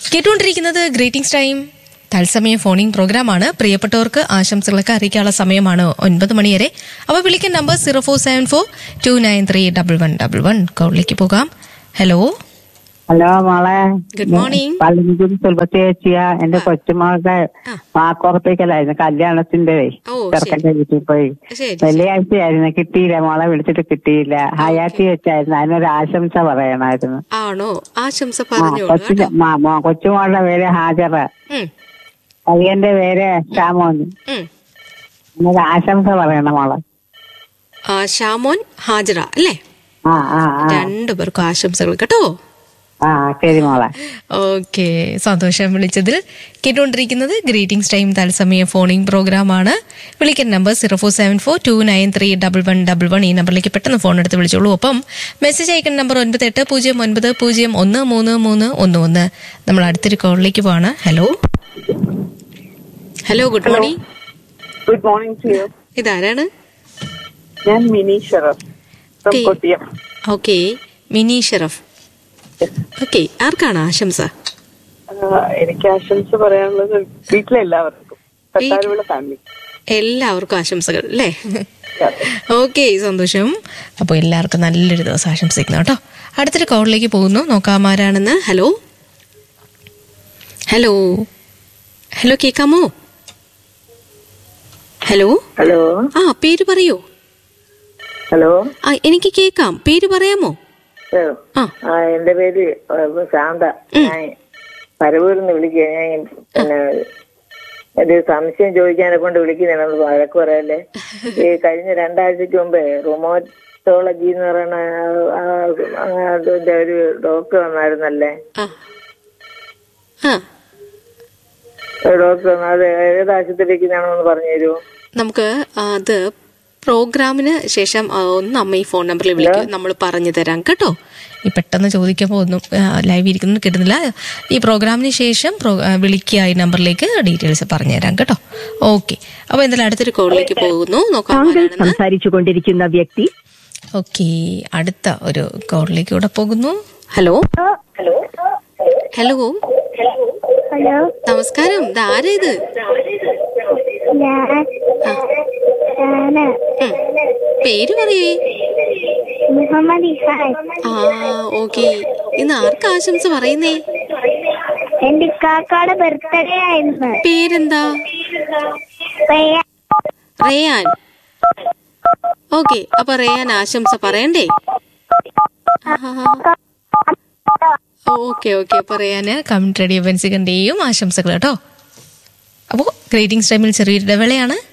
കേട്ടുകൊണ്ടിരിക്കുന്നത് greetings time തത്സമയ phoning പ്രോഗ്രാമാണ് പ്രിയപ്പെട്ടവർക്ക് ആശംസകളൊക്കെ അറിയിക്കാനുള്ള സമയമാണ് ഒൻപത് മണി വരെ അപ്പോൾ വിളിക്കാൻ number zero four seven four two nine three double one double one കോളിലേക്ക് പോകാം ഹലോ ഹലോ മോളെ Good morning. പള്ളിക്കുടി സുൽഭത്തി ചേച്ചിയ എന്റെ കൊച്ചുമകളുടെ ആ. വാക്കുറപ്പിക്കലായിരുന്നു കല്യാണത്തിന്റെ ഓ, ചെറുക്കന്റെ വീട്ടിൽ പോയി ശരി വെള്ളിയാഴ്ചയായിരുന്നു കിട്ടിയില്ല മോളെ വിളിച്ചിട്ട് കിട്ടിയില്ല ഹയാത്തി വെച്ചായിരുന്നു അതിനൊരു ആശംസ പറയണമായിരുന്നു ആണോ ആശംസ ആ പറഞ്ഞോളൂ കൊച്ചു കേട്ടോ മ- മോ- കൊച്ചുമോളുടെ പേര് ഹാജറ ഉം, പയ്യന്റെ പേര് ഷാമോൻ ഉം. എന്നൊരു ആശംസ പറയണം മോളെ ആ, ഷാമോൻ ഹാജറ അല്ലേ ആ ആ ആ രണ്ടുപേർക്കും ആശംസകൾ കേട്ടോ ആ ശരി മോളെ ഓക്കെ സന്തോഷം വിളിച്ചതിൽ കേട്ടുകൊണ്ടിരിക്കുന്നത് ഗ്രീറ്റിംഗ്സ് ടൈം തത്സമയ ഫോണിംഗ് പ്രോഗ്രാമാണ് വിളിക്കാൻ number zero four seven four two nine three double one double one ഈ നമ്പറിലേക്ക് പെട്ടെന്ന് ഫോൺ എടുത്ത് വിളിച്ചോളൂ ഒപ്പം മെസ്സേജ് അയക്കുന്ന നമ്പർ ഒൻപത് എട്ട് പൂജ്യം ഒൻപത് പൂജ്യം ഒന്ന് മൂന്ന് മൂന്ന് ഒന്ന് ഒന്ന് നമ്മൾ അടുത്തൊരു കോളിലേക്ക് പോവാണ് hello hello good morning good morning to you ഇതാരാണ് ഞാൻ Mini Sharaf from Okay. Kottiyam okay Mini Sheraf okay ആർക്കാണ് ആശംസ ആഹ് എനിക്ക് ആശംസ പറയാനുള്ളത് വീട്ടിലെല്ലാവർക്കും പത്താരുള്ള ഫാമിലി എല്ലാവർക്കും ആശംസകൾ അല്ലേ ഓക്കെ സന്തോഷം അപ്പോൾ എല്ലാവർക്കും നല്ലൊരു ദിവസം ആശംസിക്കുന്നു കേട്ടോ അടുത്തൊരു കോളിലേക്ക് പോകുന്നു നോക്കാം ആരാണെന്ന് ഹലോ ഹലോ ഹലോ കേൾക്കാമോ ഹലോ ഹലോ ആ പേര് പറയൂ ഹലോ ആ എനിക്ക് കേൾക്കാം പേര് പറയാമോ ആ എന്റെ പേര് ഏഹ്, ശാന്ത ഞാൻ പരവൂരിന്ന് വിളിക്കുക ഞാൻ പിന്നെ ഒരു സംശയം ചോദിക്കാനെ കൊണ്ട് വിളിക്കുന്നതാണ് വഴക്ക് പറയല്ലേ ഈ കഴിഞ്ഞ രണ്ടാഴ്ചക്ക് മുമ്പേ റൊമോറ്റോളജി എന്ന് പറയുന്ന ആ, ആ, അതിന്റെ ഒരു ഡോക്ടർ വന്നായിരുന്നല്ലേ ആ ആ ഒരു ഡോക്ടർ വന്നു അത് ഏത് ആശുപത്രിയിലേക്കാണെന്ന് പറഞ്ഞു തരുമോ നമുക്ക് അത് പ്രോഗ്രാമിന് ശേഷം ആ, ഒന്ന് അമ്മ ഈ ഫോൺ നമ്പറിൽ വിളിക്കും നമ്മൾ പറഞ്ഞു തരാം കേട്ടോ ഈ പെട്ടെന്ന് ചോദിക്കുമ്പോൾ ഒന്നും ലൈവ് ഇരിക്കുന്നത് കിട്ടുന്നില്ല ഈ പ്രോഗ്രാമിന് ശേഷം പ്രോ- ആ, വിളിക്കുക ഈ നമ്പറിലേക്ക് ഡീറ്റെയിൽസ് പറഞ്ഞു തരാം കേട്ടോ ഓക്കെ അപ്പോൾ എന്തായാലും അടുത്തൊരു കോളിലേക്ക് പോകുന്നു നോക്കാം താങ്കൾ ആരാണെന്ന് സംസാരിച്ചു കൊണ്ടിരിക്കുന്ന വ്യക്തി ഓക്കെ അടുത്ത ഒരു കോളിലേക്ക് കൂടെ പോകുന്നു ഹലോ ഹലോ ഹലോ ഹലോ നമസ്കാരം ഇതാരാ ഇത് ഞാൻ ഞാന് ഉം. പേര് പറയേ മുഹമ്മദ് ഇഹാൻ ആ ഓക്കെ ഇന്ന് ആർക്കാ ആശംസ പറയുന്നേ എന്റെ ഇക്കാക്കയുടെ ബർത്ത്ഡേ ആയിരുന്നു പേരെന്താ റേയ- റേയാൻ ഓക്കെ അപ്പൊ റേയാൻ ആശംസ പറയണ്ടേ ഓക്കെ ഓക്കെ അപ്പൊ റേയാന് കമ്മ്യൂണിറ്റി റേഡിയോ ബെൻസികന്റെയും ആശംസകൾ കേട്ടോ അപ്പോൾ ഗ്രേറ്റിംഗ്സ് ടൈമിൽ ചെറിയൊരു ഇടവേളയാണ്